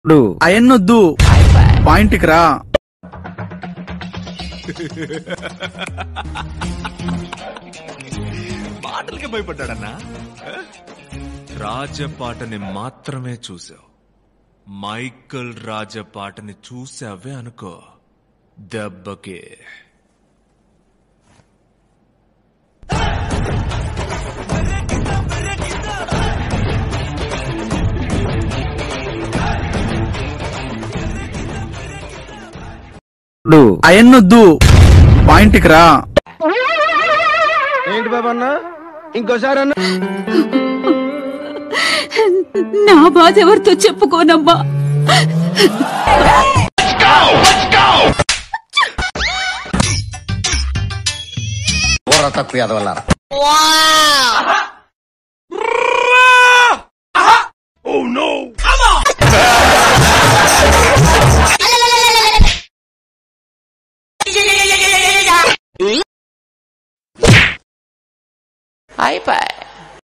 ఇప్పుడు అయన్నొద్దు పాయింట్కి రా పాటలకి భయపడ్డాడన్నా రాజపాటని మాత్రమే చూసావు మైకల్ రాజపాటని చూసావే అనుకో దెబ్బకే ఇప్పుడు అయన్నొద్దు పాయింట్కి రా ఏంటి బాబు అన్న ఇంకోసారి అన్న నా బాధ ఎవరితో చెప్పుకోనమ్మా బుర్ర తక్కువ ఎదవల్లారా అయిపోయి